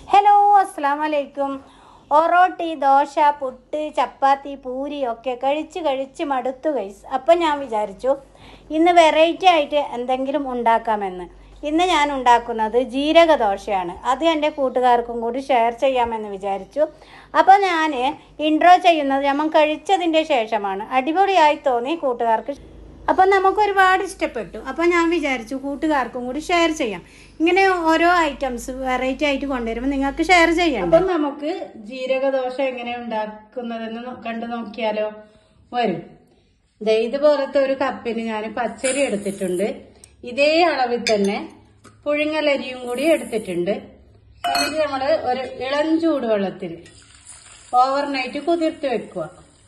Hello അസ്സാം വലൈക്കും ഒറോട്ടി ദോശ പുട്ട് ചപ്പാത്തി പൂരി ഒക്കെ കഴിച്ച് കഴിച്ച് മടുത്തു കൈസ് അപ്പം ഞാൻ വിചാരിച്ചു ഇന്ന് വെറൈറ്റി ആയിട്ട് എന്തെങ്കിലും ഉണ്ടാക്കാമെന്ന് ഇന്ന് ഞാൻ ഉണ്ടാക്കുന്നത് ജീരക ദോശയാണ് അത് എൻ്റെ കൂട്ടുകാർക്കും കൂടി ഷെയർ ചെയ്യാമെന്ന് വിചാരിച്ചു അപ്പോൾ ഞാൻ ഇൻട്രോ ചെയ്യുന്നത് നമ്മൾ കഴിച്ചതിൻ്റെ ശേഷമാണ് അടിപൊളിയായി തോന്നി കൂട്ടുകാർക്ക് അപ്പം നമുക്ക് ഒരുപാട് ഇഷ്ടപ്പെട്ടു അപ്പം ഞാൻ വിചാരിച്ചു കൂട്ടുകാർക്കും കൂടി ഷെയർ ചെയ്യാം ഇങ്ങനെ ഓരോ ഐറ്റംസ് വെറൈറ്റി ആയിട്ട് കൊണ്ടുവരുമ്പോൾ നിങ്ങൾക്ക് ഷെയർ ചെയ്യാം അപ്പം നമുക്ക് ജീരക ദോശ എങ്ങനെ ഉണ്ടാക്കുന്നതെന്ന് നോ- കണ്ടു നോക്കിയാലോ വരും ദേ ഇതുപോലത്തെ ഒരു കപ്പിന് ഞാൻ പച്ചരി എടുത്തിട്ടുണ്ട് ഇതേ അളവിൽ തന്നെ പുഴുങ്ങലരിയും കൂടി എടുത്തിട്ടുണ്ട് എന്നിട്ട് നമ്മൾ ഒരു ഇളം ചൂടുവെള്ളത്തിൽ ഓവർനൈറ്റ് കുതിർത്ത് വെക്കുക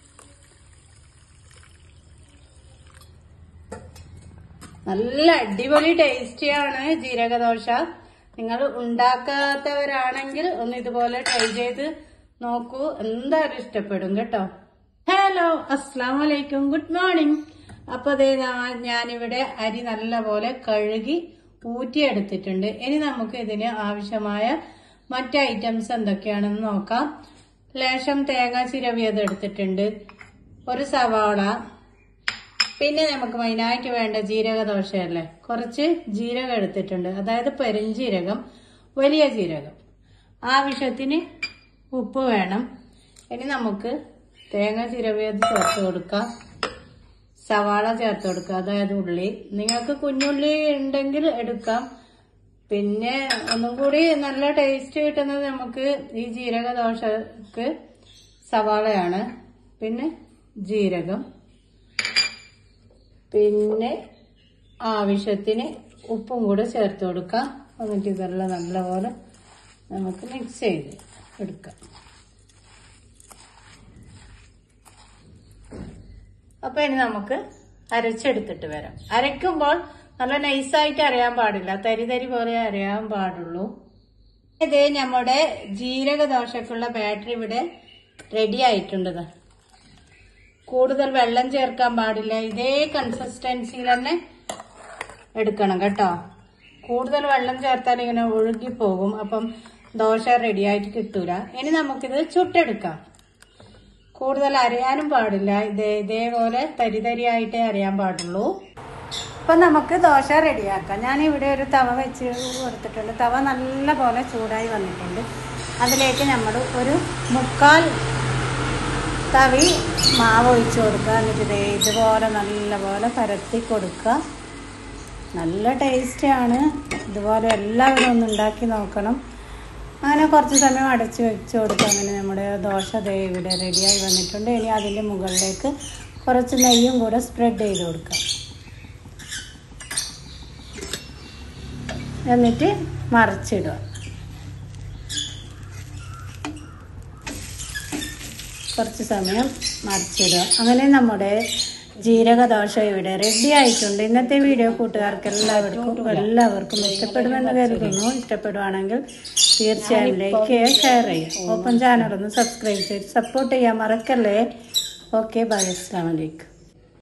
നല്ല അടിപൊളി ടേസ്റ്റിയാണ് ജീരകദോശ നിങ്ങൾ ഉണ്ടാക്കാത്തവരാണെങ്കിൽ ഒന്ന് ഇതുപോലെ ട്രൈ ചെയ്ത് നോക്കൂ എന്തായാലും ഇഷ്ടപ്പെടും കേട്ടോ ഹലോ അസ്സാം വലൈക്കും ഗുഡ് മോർണിംഗ് അപ്പൊ അതേ ഞാനിവിടെ അരി നല്ലപോലെ കഴുകി ഊറ്റിയെടുത്തിട്ടുണ്ട് ഇനി നമുക്ക് ഇതിന് ആവശ്യമായ മറ്റ് ഐറ്റംസ് എന്തൊക്കെയാണെന്ന് നോക്കാം ലേശം തേങ്ങ ചിരവിയത് എടുത്തിട്ടുണ്ട് ഒരു സവാള പിന്നെ നമുക്ക് മെയിനായിട്ട് വേണ്ട ജീരക ദോശയല്ലേ കുറച്ച് ജീരകം എടുത്തിട്ടുണ്ട് അതായത് പെരുംജീരകം വലിയ ജീരകം ആവശ്യത്തിന് ഉപ്പ് വേണം ഇനി നമുക്ക് തേങ്ങ ചിരവിയത് ചേർത്ത് കൊടുക്കാം സവാള ചേർത്ത് കൊടുക്കുക അതായത് ഉള്ളി നിങ്ങൾക്ക് കുഞ്ഞുള്ളി ഉണ്ടെങ്കിൽ എടുക്കാം പിന്നെ ഒന്നും കൂടി നല്ല ടേസ്റ്റ് കിട്ടുന്നത് നമുക്ക് ഈ ജീരക ദോശക്ക് സവാളയാണ് പിന്നെ ജീരകം പിന്നെ ആവശ്യത്തിന് ഉപ്പും കൂടെ ചേർത്ത് കൊടുക്കാം എന്നിട്ട് ഇതെല്ലാം നല്ലപോലെ നമുക്ക് മിക്സ് ചെയ്ത് എടുക്കാം അപ്പൊ ഇനി നമുക്ക് അരച്ചെടുത്തിട്ട് വരാം അരയ്ക്കുമ്പോൾ നല്ല നൈസായിട്ട് അരയാൻ പാടില്ല തരി തരി പോലെ അരയാൻ പാടുള്ളൂ ഇത് നമ്മുടെ ജീരക ദോശക്കുള്ള ബാറ്ററി ഇവിടെ റെഡി ആയിട്ടുണ്ട് ദാ. കൂടുതൽ വെള്ളം ചേർക്കാൻ പാടില്ല ഇതേ കൺസിസ്റ്റൻസിയിൽ തന്നെ എടുക്കണം കേട്ടോ കൂടുതൽ വെള്ളം ചേർത്താൽ ഇങ്ങനെ ഒഴുകി പോകും അപ്പം ദോശ റെഡിയായിട്ട് കിട്ടൂല ഇനി നമുക്കിത് ചുട്ടെടുക്കാം കൂടുതൽ അരയാനും പാടില്ല ഇതേ ഇതേപോലെ തരി തരിയായിട്ടേ അരയാൻ പാടുള്ളൂ അപ്പം നമുക്ക് ദോശ റെഡിയാക്കാം ഞാൻ ഇവിടെ ഒരു തവ വെച്ച് കൊടുത്തിട്ടുണ്ട് തവ നല്ല പോലെ ചൂടായി വന്നിട്ടുണ്ട് അതിലേക്ക് നമ്മൾ ഒരു മുക്കാൽ തവി മാവ് ഒഴിച്ച് കൊടുക്കുക എന്നിട്ട് ദേ ഇതുപോലെ നല്ലപോലെ പരത്തി കൊടുക്കുക നല്ല ടേസ്റ്റിയാണ് ഇതുപോലെ എല്ലാവരും ഒന്ന് ഉണ്ടാക്കി നോക്കണം അങ്ങനെ കുറച്ച് സമയം അടച്ച് വെച്ച് കൊടുക്കുക അങ്ങനെ നമ്മുടെ ദോശ ദേ ഇവിടെ റെഡിയായി വന്നിട്ടുണ്ട് ഇനി അതിൻ്റെ മുകളിലേക്ക് കുറച്ച് നെയ്യും കൂടെ സ്പ്രെഡ് ചെയ്ത് കൊടുക്കാം എന്നിട്ട് മറിച്ചിടുക കുറച്ച് സമയം മറിച്ചിടുക അങ്ങനെ നമ്മുടെ ജീരക ദോശ ഇവിടെ റെഡി ആയിട്ടുണ്ട് ഇന്നത്തെ വീഡിയോ കൂട്ടുകാർക്ക് എല്ലാവർക്കും എല്ലാവർക്കും ഇഷ്ടപ്പെടുമെന്ന് കരുതുന്നു ഇഷ്ടപ്പെടുവാണെങ്കിൽ തീർച്ചയായും ലൈക്ക് ചെയ്യുക ഷെയർ ചെയ്യുക ഒപ്പം ചാനൽ ഒന്ന് സബ്സ്ക്രൈബ് ചെയ്ത് സപ്പോർട്ട് ചെയ്യാൻ മറക്കല്ലേ ഓക്കെ ബൈ അസ്സാം വലൈക്കും